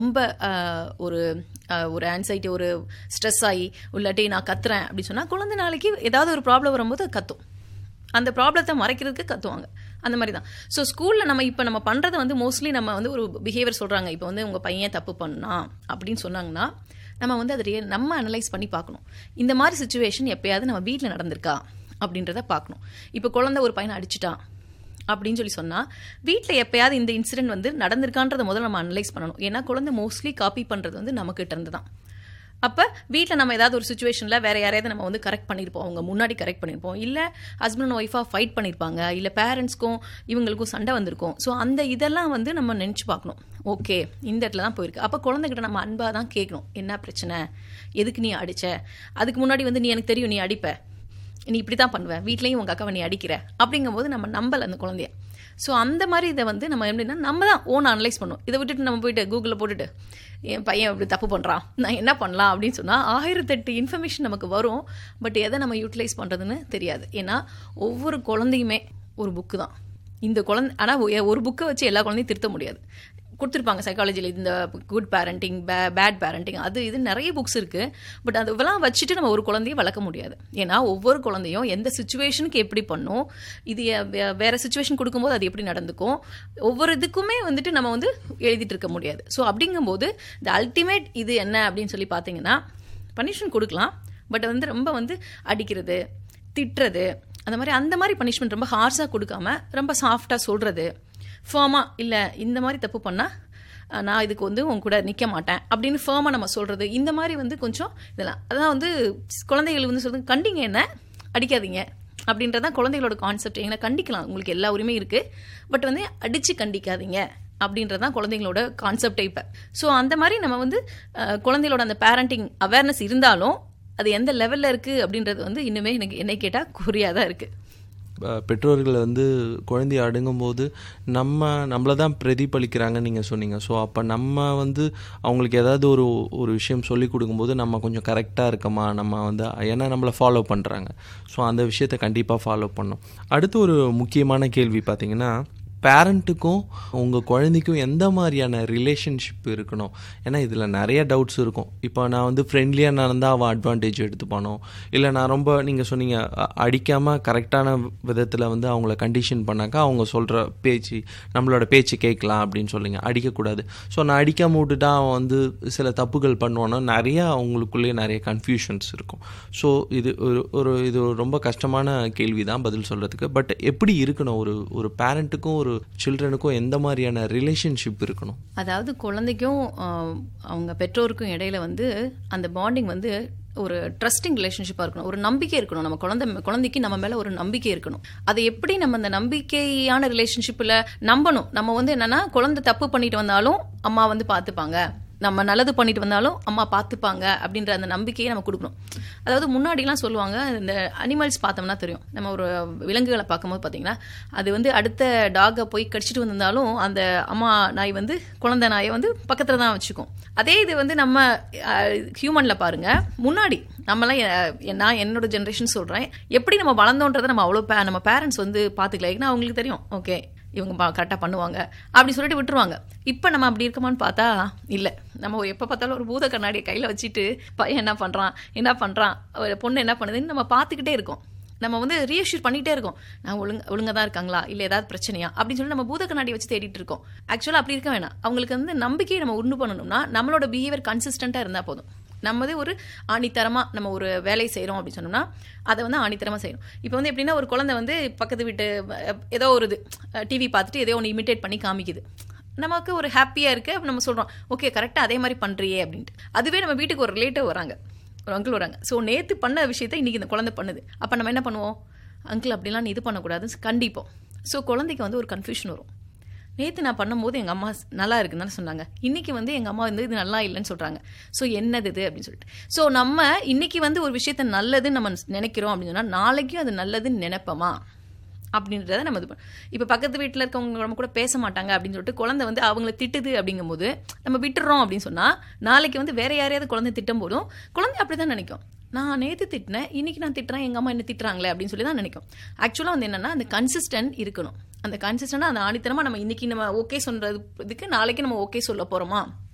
ரொம்ப அஹ், ஒரு அஹ், ஒரு ஆன்சைட்டி ஒரு ஸ்ட்ரெஸ் ஆகி இல்லாட்டி நான் கத்துறேன் அப்படின்னு சொன்னா குழந்தை நாளைக்கு ஏதாவது ஒரு ப்ராப்ளம் வரும்போது அது கத்தும் அந்த ப்ராப்ளத்தை மறைக்கிறதுக்கு கத்துவாங்க அந்த மாதிரி தான் ஸோ ஸ்கூலில் நம்ம இப்போ நம்ம பண்ணுறது வந்து மோஸ்ட்லி நம்ம வந்து ஒரு பிஹேவியர் சொல்கிறாங்க இப்போ வந்து உங்கள் பையன் தப்பு பண்ணான் அப்படின்னு சொன்னாங்கன்னா நம்ம வந்து அதை ரியல் நம்ம அனலைஸ் பண்ணி பார்க்கணும் இந்த மாதிரி சுச்சுவேஷன் எப்பயாவது நம்ம வீட்டில் நடந்திருக்கா அப்படின்றத பார்க்கணும் இப்போ குழந்தை ஒரு பையனை அடிச்சிட்டான் அப்படின்னு சொல்லி சொன்னால் வீட்டில் எப்பயாவது இந்த இன்சிடென்ட் வந்து நடந்திருக்கான்றதை முதல்ல நம்ம அனலைஸ் பண்ணணும் ஏன்னா குழந்தை மோஸ்ட்லி காப்பி பண்ணுறது வந்து நமக்கிட்ட இருந்து தான் அப்போ வீட்டில் நம்ம ஏதாவது ஒரு சுச்சுவேஷனில் வேற யாரையாவது நம்ம வந்து கரெக்ட் பண்ணியிருப்போம் அவங்க முன்னாடி கரெக்ட் பண்ணியிருப்போம் இல்லை ஹஸ்பண்ட் அண்ட் ஒய்ஃபாக ஃபைட் பண்ணியிருப்பாங்க இல்லை பேரண்ட்ஸ்க்கும் இவங்களுக்கும் சண்டை வந்திருக்கும் ஸோ அந்த இதெல்லாம் வந்து நம்ம நினச்சி பார்க்கணும் ஓகே இந்த இடத்துல தான் போயிருக்கு அப்போ குழந்தைகிட்ட நம்ம அன்பாக தான் கேட்கணும் என்ன பிரச்சனை எதுக்கு நீ அடிச்ச அதுக்கு முன்னாடி வந்து நீ எனக்கு தெரியும் நீ அடிப்ப நீ இப்படி தான் பண்ணுவ வீட்லேயும் உங்கள் அக்காவை நீ அடிக்கிற அப்படிங்கும்போது நம்ம நம்பல அந்த குழந்தைய ஸோ அந்த மாதிரி இதை வந்து நம்ம எப்படின்னா நம்ம தான் ஓன் அனலைஸ் பண்ணும் இதை விட்டுட்டு நம்ம போயிட்டு கூகுளில் போட்டுட்டு என் பையன் இப்படி தப்பு பண்ணுறான் நான் என்ன பண்ணலாம் அப்படின்னு சொன்னால் ஆயிரத்தெட்டு இன்ஃபர்மேஷன் நமக்கு வரும் பட் எதை நம்ம யூட்டிலைஸ் பண்ணுறதுன்னு தெரியாது ஏன்னா ஒவ்வொரு குழந்தையுமே ஒரு புக்கு தான் இந்த குழந்தை ஆனால் ஒரு புக்கை வச்சு எல்லா குழந்தையும் திருத்த முடியாது கொடுத்துருப்பாங்க சைக்காலஜியில் இந்த குட் பேரண்டிங் பே பேட் பேரண்டிங் அது இது நிறைய புக்ஸ் இருக்குது பட் அது இதெல்லாம் வச்சுட்டு நம்ம ஒரு குழந்தைய வளர்க்க முடியாது ஏன்னா ஒவ்வொரு குழந்தையும் எந்த சுச்சுவேஷனுக்கு எப்படி பண்ணும் இது எ- வே- வேற சுச்சுவேஷன் கொடுக்கும்போது அது எப்படி நடந்துக்கும் ஒவ்வொரு இதுக்குமே வந்துட்டு நம்ம வந்து எழுதிட்டு இருக்க முடியாது ஸோ அப்படிங்கும்போது இந்த அல்டிமேட் இது என்ன அப்படின்னு சொல்லி பார்த்தீங்கன்னா பனிஷ்மெண்ட் கொடுக்கலாம் பட் வந்து ரொம்ப வந்து அடிக்கிறது திட்டுறது அந்த மாதிரி அந்த மாதிரி பனிஷ்மெண்ட் ரொம்ப ஹார்ஷாக கொடுக்காம ரொம்ப சாஃப்டாக சொல்கிறது ஃபேமாக இல்லை இந்த மாதிரி தப்பு பண்ணால் நான் இதுக்கு வந்து உன் கூட நிற்க மாட்டேன் அப்படின்னு ஃபேமாக நம்ம சொல்கிறது இந்த மாதிரி வந்து கொஞ்சம் இதெல்லாம் அதான் வந்து குழந்தைகள் வந்து சொல்றது கண்டிங்க என்ன அடிக்காதீங்க அப்படின்றதான் குழந்தைகளோட கான்செப்ட் எங்களை கண்டிக்கலாம் உங்களுக்கு எல்லா உரிமையும் இருக்குது பட் வந்து அடித்து கண்டிக்காதீங்க அப்படின்றதான் குழந்தைங்களோட கான்செப்டே இப்போ ஸோ அந்த மாதிரி நம்ம வந்து அஹ், குழந்தைகளோட அந்த பேரண்டிங் அவேர்னஸ் இருந்தாலும் அது எந்த லெவலில் இருக்குது அப்படின்றது வந்து இன்னுமே எனக்கு என்னை கேட்டால் குறியாக தான் இருக்குது அஹ் பெற்றோர்கள் வந்து குழந்தைய அடங்கும்போது நம்ம நம்மளை தான் பிரதிபலிக்கிறாங்கன்னு நீங்கள் சொன்னீங்க ஸோ அப்போ நம்ம வந்து அவங்களுக்கு ஏதாவது ஒரு ஒரு விஷயம் சொல்லி கொடுக்கும்போது நம்ம கொஞ்சம் கரெக்டாக இருக்கமா நம்ம வந்து ஏன்னா நம்மளை ஃபாலோ பண்ணுறாங்க ஸோ அந்த விஷயத்தை கண்டிப்பாக ஃபாலோ பண்ணணும் அடுத்து ஒரு முக்கியமான கேள்வி பார்த்தீங்கன்னா பேரண்ட்டுக்கும் உங்கள் குழந்தைக்கும் எந்த மாதிரியான ரிலேஷன்ஷிப் இருக்கணும் ஏன்னா இதில் நிறைய டவுட்ஸ் இருக்கும் இப்போ நான் வந்து ஃப்ரெண்ட்லியாக நடந்தால் அவன் அட்வான்டேஜ் எடுத்துப்பானோ இல்லை நான் ரொம்ப நீங்கள் சொன்னீங்க அடிக்காமல் கரெக்டான விதத்தில் வந்து அவங்கள கண்டிஷன் பண்ணாக்கா அவங்க சொல்கிற பேச்சு நம்மளோட பேச்சு கேட்கலாம் அப்படின்னு சொல்லுங்க அடிக்கக்கூடாது ஸோ நான் அடிக்காமல் விட்டுட்டா அவன் வந்து சில தப்புகள் பண்ணுவானோ நிறைய அவங்களுக்குள்ளேயே நிறைய கன்ஃபியூஷன்ஸ் இருக்கும் ஸோ இது ஒரு ஒரு இது ஒரு ரொம்ப கஷ்டமான கேள்வி தான் பதில் சொல்கிறதுக்கு பட் எப்படி இருக்கணும் ஒரு ஒரு பேரண்ட்டுக்கும் ஒரு சில்ட்ரனுக்கும் எந்த மாதிரியான ரிலேஷன்ஷிப் இருக்கணும் அதாவது குழந்தைக்கும் ஆஹ், அவங்க பெற்றோருக்கும் இடையில வந்து அந்த பாண்டிங் வந்து ஒரு ட்ரஸ்டிங் ரிலேஷன்ஷிப்பாக இருக்கணும் ஒரு நம்பிக்கை இருக்கணும் நம்ம குழந்தை குழந்தைக்கு நம்ம மேலே ஒரு நம்பிக்கை இருக்கணும் அதை எப்படி நம்ம அந்த நம்பிக்கையான ரிலேஷன்ஷிப்பில் நம்பணும் நம்ம வந்து என்னன்னா குழந்தை தப்பு பண்ணிட்டு வந்தாலும் அம்மா வந்து பார்த்துப்பாங்க நம்ம நல்லது பண்ணிட்டு வந்தாலும் அம்மா பார்த்துப்பாங்க அப்படின்ற அந்த நம்பிக்கையை நம்ம கொடுக்கணும் அதாவது முன்னாடிலாம் சொல்லுவாங்க இந்த அனிமல்ஸ் பார்த்தோம்னா தெரியும் நம்ம ஒரு விலங்குகளை பார்க்கும்போது பார்த்தீங்கன்னா அது வந்து அடுத்த டாகை போய் கடிச்சிட்டு வந்திருந்தாலும் அந்த அம்மா நாய் வந்து குழந்தை நாயை வந்து பக்கத்தில் தான் வச்சுக்கும் அதே இது வந்து நம்ம ஹியூமனில் பாருங்க முன்னாடி நம்மலாம் எ- நான் என்னோட ஜென்ரேஷன் சொல்கிறேன் எப்படி நம்ம வளர்ந்தோன்றதை நம்ம அவ்வளோ பே நம்ம பேரண்ட்ஸ் வந்து பார்த்துக்கல ஏன்னா அவங்களுக்கு தெரியும் ஓகே இவங்க கரெக்டாக பண்ணுவாங்க அப்படி சொல்லிட்டு விட்டுருவாங்க இப்போ நம்ம அப்படி இருக்கமான்னு பார்த்தா இல்லை நம்ம எப்போ பார்த்தாலும் ஒரு பூத கண்ணாடியை கையில் வச்சுட்டு பையன் என்ன பண்ணுறான் என்ன பண்ணுறான் பொண்ணு என்ன பண்ணுதுன்னு நம்ம பார்த்துக்கிட்டே இருக்கோம் நம்ம வந்து ரீஅஷ்யூர் பண்ணிகிட்டே இருக்கோம் நான் ஒழுங்க ஒழுங்கா தான் இருக்காங்களா இல்லை ஏதாவது பிரச்சனையா அப்படின்னு சொல்லி நம்ம பூத கண்ணாடி வச்சு தேடிட்டு இருக்கோம் ஆக்சுவலாக அப்படி இருக்க வேணாம் அவங்களுக்கு வந்து நம்பிக்கையை நம்ம உண்டு பண்ணணும்னா நம்மளோட பிஹேவியர் கன்சிஸ்டண்ட்டாக இருந்தால் போதும் நம்மதே ஒரு ஆணித்தரமாக நம்ம ஒரு வேலை செய்கிறோம் அப்படின்னு சொன்னோம்னா அதை வந்து ஆணித்தரமாக செய்யணும் இப்போ வந்து எப்படின்னா ஒரு குழந்தை வந்து பக்கத்து வீட்டு அஹ், ஏதோ ஒரு இது டிவி பார்த்துட்டு ஏதோ ஒன்று இமிட்டேட் பண்ணி காமிக்குது நமக்கு ஒரு ஹாப்பியாக இருக்கு அப்ப நம்ம சொல்கிறோம் ஓகே கரெக்டாக அதே மாதிரி பண்ணுறியே அப்படின்ட்டு அதுவே நம்ம வீட்டுக்கு ஒரு ரிலேட்டிவ் வராங்க ஒரு அங்கிள் வராங்க ஸோ நேற்று பண்ண விஷயத்த இன்னைக்கு இந்த குழந்தை பண்ணுது அப்போ நம்ம என்ன பண்ணுவோம் அங்கிள் அப்படிலாம் நீ இது பண்ணக்கூடாதுன்னு கண்டிப்போம் ஸோ குழந்தைக்கு வந்து ஒரு கன்ஃபியூஷன் வரும் நேற்று நான் பண்ணும்போது எங்கள் அம்மா நல்லா இருக்குன்னு தானே சொன்னாங்க இன்னைக்கு வந்து எங்கள் அம்மா வந்து இது நல்லா இல்லைன்னு சொல்கிறாங்க ஸோ என்னது இது அப்படின்னு சொல்லிட்டு ஸோ நம்ம இன்னைக்கு வந்து ஒரு விஷயத்த நல்லதுன்னு நம்ம நினைக்கிறோம் அப்படின்னு சொன்னால் நாளைக்கும் அது நல்லதுன்னு நினைப்போமா அப்படின்றத நம்ம இது பண்ண இப்போ பக்கத்து வீட்டில் இருக்கவங்க நம்ம கூட பேச மாட்டாங்க அப்படின்னு சொல்லிட்டு குழந்தை வந்து அவங்கள திட்டுது அப்படிங்கும்போது நம்ம விட்டுறோம் அப்படின்னு சொன்னால் நாளைக்கு வந்து வேற யாரையாவது குழந்தை திட்டும் போதும் குழந்தை அப்படி தான் நினைக்கும் நான் நேற்று திட்டினேன் இன்னைக்கு நான் திட்டுறேன் எங்கள் அம்மா என்ன திட்டுறாங்களே அப்படின்னு சொல்லி தான் நினைக்கும் ஆக்சுவலாக வந்து என்னன்னா அந்த கன்சிஸ்டன்ட் இருக்கணும் அந்த கன்சிஸ்டண்டாக அந்த ஆணித்தனமாக நம்ம இன்னைக்கு நம்ம ஓகே சொல்றதுக்கு நாளைக்கு நம்ம ஓகே சொல்ல போகிறோமா